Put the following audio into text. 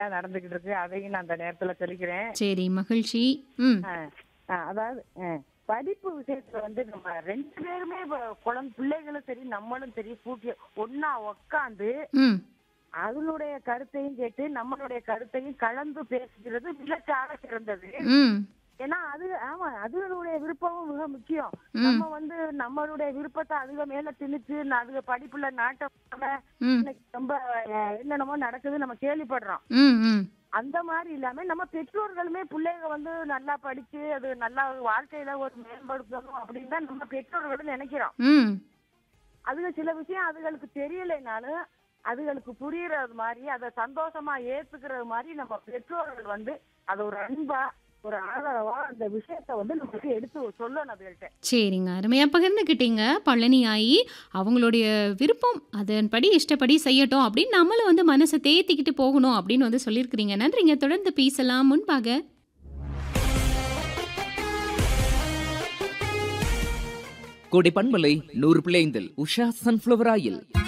நடந்துகிட்டு இருக்கு அதையும் நான் அந்த நேரத்துல சொல்லிக்கிறேன் சரி மகிழ்ச்சி ம் ஆ, ஆ, அதாவது ஆ, படிப்பு விஷயத்துல வந்து நம்ம ரெண்டு பேருமே இப்ப குழந்தை பிள்ளைகளும் சரி நம்மளும் சரி கூட்டி ஒன்னா உக்காந்து ம் அதனுடைய கருத்தையும் கேட்டு நம்மளுடைய கருத்தையும் கலந்து பேசுகிறது மிகச்சாக சிறந்தது ம் ஏன்னா அது ஆமா அதனுடைய விருப்பமும் மிக முக்கியம் ம். நம்ம வந்து நம்மளுடைய விருப்பத்தை அதுக மேல திணிச்சு அதுக படிப்புல நாட்டம் ம் இன்னைக்கு ரொம்ப அஹ், என்னென்னமோ நடக்குது நம்ம கேள்விப்படுறோம் ம் ம் அந்த மாதிரி இல்லாம நம்ம பெற்றோர்களுமே பிள்ளைங்க வந்து நல்லா படிச்சு அது நல்லா ஒரு வாழ்க்கையில ஒரு மேம்படுத்தணும் அப்படின்னு தான் நம்ம பெற்றோர்களும் நினைக்கிறோம் ம் அதுல சில விஷயம் அதுகளுக்கு தெரியலைனாலும் அதுகளுக்கு புரியறது மாதிரி அதை சந்தோஷமா ஏத்துக்கிறது மாதிரி நம்ம பெற்றோர்கள் வந்து அதை ஒரு அன்பா ஒரு ஆதரவா அந்த விஷயத்த வந்து நமக்கு எடுத்து சொல்லணும் அதுகள்கிட்ட சரிங்க அருமையாக பகிர்ந்துக்கிட்டீங்க பழனி ஆயி அவங்களுடைய விருப்பம் அதன்படி இஷ்டப்படி செய்யட்டும் அப்படின்னு நம்மளும் வந்து மனசை தேத்திக்கிட்டு போகணும் அப்படின்னு வந்து சொல்லியிருக்கிறீங்க நன்றிங்க தொடர்ந்து பேசலாம் முன்பாக கோடை பண்பலை நூறு பிள்ளைந்தில் உஷா சன்ஃப்ளவர் ஆயில்